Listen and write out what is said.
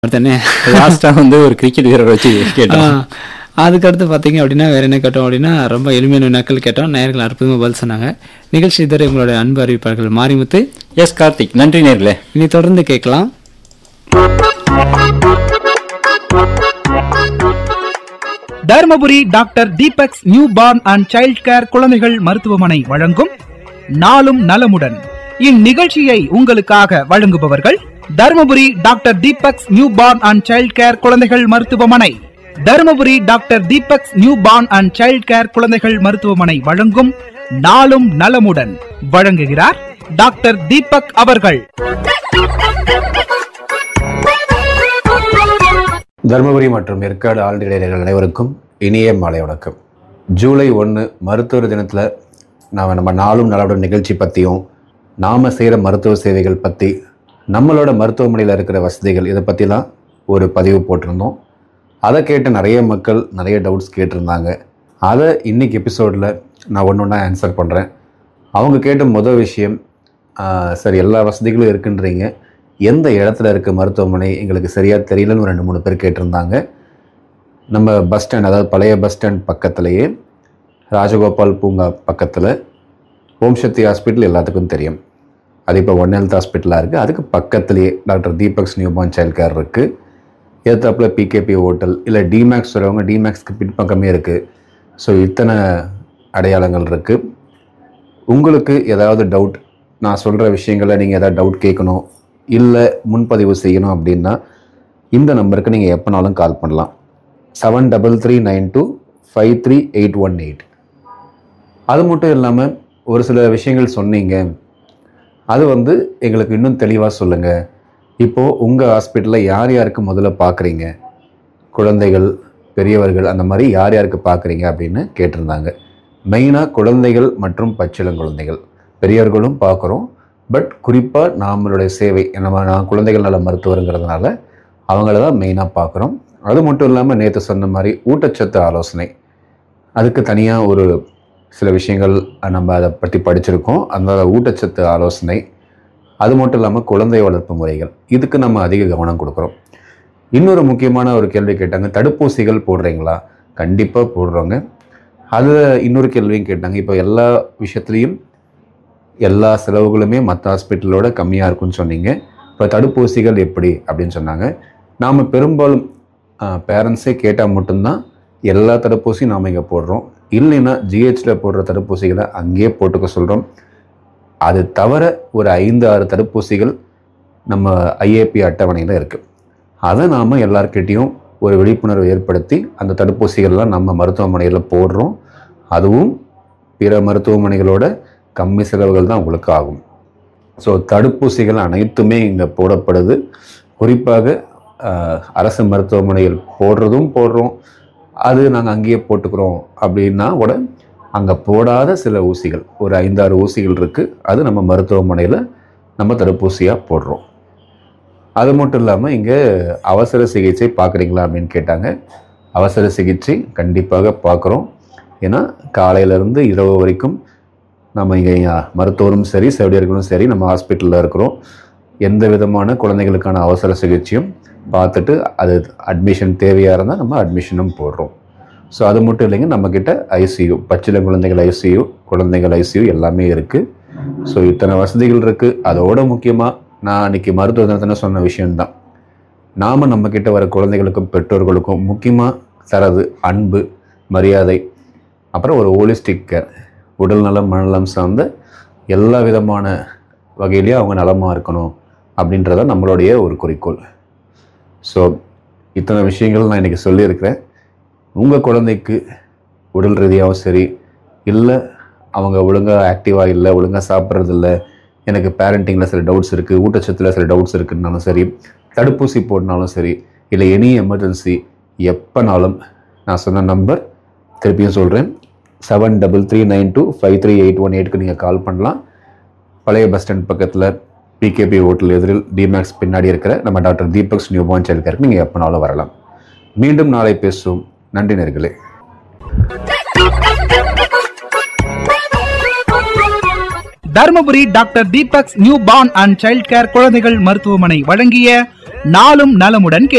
தானே லாஸ்ட்டாக வந்து ஒரு கிரிக்கெட் வீரர் வச்சு கேட்டோம் அதுக்கடுத்து பார்த்தீங்க அப்படின்னா வேற என்ன கேட்டோம் அப்படின்னா ரொம்ப எளிமையான வினாக்கள் கேட்டோம் நேயர்கள் அற்புதமாக பதில் சொன்னாங்க நிகழ்ச்சி இதுவரை உங்களுடைய அன்பு அறிவிப்பார்கள் மாரிமுத்து எஸ் கார்த்திக் நன்றி நேர்களே இனி தொடர்ந்து கேட்கலாம் Dharmapuri doctor Deepak's newborn and child care குழந்தைகள் மருத்துவமனை வழங்கும் நாளும் நலமுடன் இந்நிகழ்ச்சியை உங்களுக்காக வழங்குபவர்கள் Dharmapuri doctor Deepak's newborn and child care குழந்தைகள் மருத்துவமனை Dharmapuri doctor Deepak's newborn and child care குழந்தைகள் மருத்துவமனை வழங்கும் நாளும் நலமுடன் வழங்குகிறார் டாக்டர் தீபக் அவர்கள் தருமபுரி மற்றும் ஏற்காடு ஆழ்நிலையர்கள் அனைவருக்கும் இனிய மாலை வணக்கம் ஜூலை ஒன்று மருத்துவர் தினத்தில் நாம் நம்ம நாளும் நலவுடன் நிகழ்ச்சி பற்றியும் நாம் செய்கிற மருத்துவ சேவைகள் பற்றி நம்மளோட மருத்துவமனையில் இருக்கிற வசதிகள் இதை பற்றிலாம் ஒரு பதிவு போட்டிருந்தோம் அதை கேட்டு நிறைய மக்கள் நிறைய டவுட்ஸ் கேட்டிருந்தாங்க அதை இன்னைக்கு எபிசோடில் நான் ஒன்று ஒன்றா ஆன்சர் பண்ணுறேன் அவங்க கேட்ட முதல் விஷயம் ஆஹ், சரி எல்லா வசதிகளும் இருக்குன்றீங்க எந்த இடத்துல இருக்க மருத்துவமனை எங்களுக்கு சரியாக தெரியலன்னு ஒரு ரெண்டு மூணு பேர் கேட்டிருந்தாங்க நம்ம பஸ் ஸ்டாண்ட் அதாவது பழைய பஸ் ஸ்டாண்ட் பக்கத்துலேயே ராஜகோபால் பூங்கா பக்கத்தில் ஓம் சக்தி ஹாஸ்பிட்டல் எல்லாத்துக்கும் தெரியும் அது இப்போ ஒன் ஹெல்த் ஹாஸ்பிட்டலாக இருக்குது அதுக்கு பக்கத்துலேயே doctor Deepak's newborn child care இருக்குது எதிர்த்தாப்புல பிகேபி ஹோட்டல் இல்லை டிமேக்ஸ் வரவங்க டிமேக்ஸ்க்கு பின்பக்கமே இருக்குது ஸோ இத்தனை அடையாளங்கள் இருக்குது உங்களுக்கு ஏதாவது டவுட் நான் சொல்கிற விஷயங்களை நீங்கள் ஏதாவது டவுட் கேட்கணும் இல்லை முன்பதிவு செய்யணும் அப்படின்னா இந்த நம்பருக்கு நீங்கள் எப்போனாலும் கால் பண்ணலாம் seven double three nine two five three eight one eight அது மட்டும் இல்லாமல் ஒரு சில விஷயங்கள் சொன்னீங்க அது வந்து எங்களுக்கு இன்னும் தெளிவாக சொல்லுங்கள் இப்போது உங்கள் ஹாஸ்பிட்டலில் யார் யாருக்கு முதல்ல பார்க்குறீங்க குழந்தைகள் பெரியவர்கள் அந்த மாதிரி யார் யாருக்கு பார்க்குறீங்க அப்படின்னு கேட்டிருந்தாங்க மெயினாக குழந்தைகள் மற்றும் பச்சிளங்குழந்தைகள் பெரியவர்களும் பார்க்குறோம் பட் குறிப்பாக நம்மளுடைய சேவை நம்ம நான் குழந்தைகள் நல மருத்துவருங்கிறதுனால அவங்கள தான் மெயினாக பார்க்குறோம் அது மட்டும் இல்லாமல் நேற்று சொன்ன மாதிரி ஊட்டச்சத்து ஆலோசனை அதுக்கு தனியாக ஒரு சில விஷயங்கள் நம்ம அதை பற்றி படிச்சிருக்கோம் அந்த ஊட்டச்சத்து ஆலோசனை அது மட்டும் இல்லாமல் குழந்தை வளர்ப்பு முறைகள் இதுக்கு நம்ம அதிக கவனம் கொடுக்குறோம் இன்னொரு முக்கியமான ஒரு கேள்வி கேட்டாங்க தடுப்பூசிகள் போடுறீங்களா கண்டிப்பாக போடுறோங்க அதில் இன்னொரு கேள்வியும் கேட்டாங்க இப்போ எல்லா விஷயத்துலேயும் எல்லா செலவுகளுமே மற்ற ஹாஸ்பிட்டலோட கம்மியாக இருக்கும்னு சொன்னீங்க இப்போ தடுப்பூசிகள் எப்படி அப்படின்னு சொன்னாங்க நாம் பெரும்பாலும் பேரண்ட்ஸே கேட்டால் மட்டும்தான் எல்லா தடுப்பூசியும் நாம் இங்கே போடுறோம் இல்லைன்னா ஜிஹெச்சில் போடுற தடுப்பூசிகளை அங்கேயே போட்டுக்க சொல்கிறோம் அது தவிர ஒரு ஐந்து ஆறு தடுப்பூசிகள் நம்ம ஐஏபி அட்டவணையில் இருக்குது அதை நாம் எல்லார்கிட்டேயும் ஒரு விழிப்புணர்வு ஏற்படுத்தி அந்த தடுப்பூசிகள்லாம் நம்ம மருத்துவமனையில் போடுறோம் அதுவும் பிற மருத்துவமனைகளோட கம்மி செலவுகள் தான் உங்களுக்கு ஆகும் ஸோ தடுப்பூசிகள் அனைத்துமே இங்கே போடப்படுது குறிப்பாக ஆஹ், அரசு மருத்துவமனையில் போடுறதும் போடுறோம் அது நாங்கள் அங்கேயே போட்டுக்கிறோம் அப்படின்னா கூட அங்கே போடாத சில ஊசிகள் ஒரு ஐந்தாறு ஊசிகள் இருக்குது அது நம்ம மருத்துவமனையில் நம்ம தடுப்பூசியாக போடுறோம் அது மட்டும் இல்லாமல் இங்கே அவசர சிகிச்சை பார்க்குறீங்களா அப்படின்னு கேட்டாங்க அவசர சிகிச்சை கண்டிப்பாக பார்க்குறோம் ஏன்னா காலையிலேருந்து இரவு வரைக்கும் நம்ம இங்கே மருத்துவரும் சரி செவிலியர்களும் சரி நம்ம ஹாஸ்பிட்டலில் இருக்கிறோம் எந்த விதமான குழந்தைகளுக்கான அவசர சிகிச்சையும் பார்த்துட்டு அது அட்மிஷன் தேவையாக இருந்தால் நம்ம அட்மிஷனும் போடுறோம் ஸோ அது மட்டும் இல்லைங்க நம்மக்கிட்ட ஐசியூ பச்சில குழந்தைகள் ஐசியூ குழந்தைகள் ஐசியூ எல்லாமே இருக்குது ஸோ இத்தனை வசதிகள் இருக்குது அதோட முக்கியமாக நான் அன்றைக்கி மருத்துவ தினத்தில் சொன்ன விஷயம்தான் நாம் நம்மக்கிட்ட வர குழந்தைகளுக்கும் பெற்றோர்களுக்கும் முக்கியமாக தரது அன்பு மரியாதை அப்புறம் ஒரு ஹோலிஸ்டிக் கேர் உடல் நலம் மனநலம் சார்ந்த எல்லா விதமான வகையிலையும் அவங்க நலமாக இருக்கணும் அப்படின்றத நம்மளுடைய ஒரு குறிக்கோள் ஸோ இத்தனை விஷயங்கள் நான் இன்றைக்கி சொல்லியிருக்கிறேன் உங்கள் குழந்தைக்கு உடல் ரீதியாகவும் சரி இல்லை அவங்க ஒழுங்காக ஆக்டிவாக இல்லை ஒழுங்காக சாப்பிட்றது இல்லை எனக்கு பேரண்டிங்கில் சில டவுட்ஸ் இருக்குது ஊட்டச்சத்தில் சில டவுட்ஸ் இருக்குன்னாலும் சரி தடுப்பூசி போடனாலும் சரி இல்லை எனி எமர்ஜென்சி எப்போனாலும் நான் சொன்ன நம்பர் திருப்பியும் சொல்கிறேன் seven double three nine two five three eight one எயிட்க்கு நீங்கள் கால் பண்ணலாம் பழைய பஸ் ஸ்டாண்ட் பக்கத்தில் பிகேபி ஹோட்டல் எதிரில் டிமேக்ஸ் பின்னாடி இருக்கிற நம்ம டாக்டர் தீபக்ஸ் நியூபான் சைல்ட் நீங்கள் எப்போனாலும் வரலாம் மீண்டும் நாளை பேசுவோம் நன்றி நேர்களே Dharmapuri doctor Deepak's newborn and child care குழந்தைகள் மருத்துவமனை வழங்கிய நாளும் நலமுடன்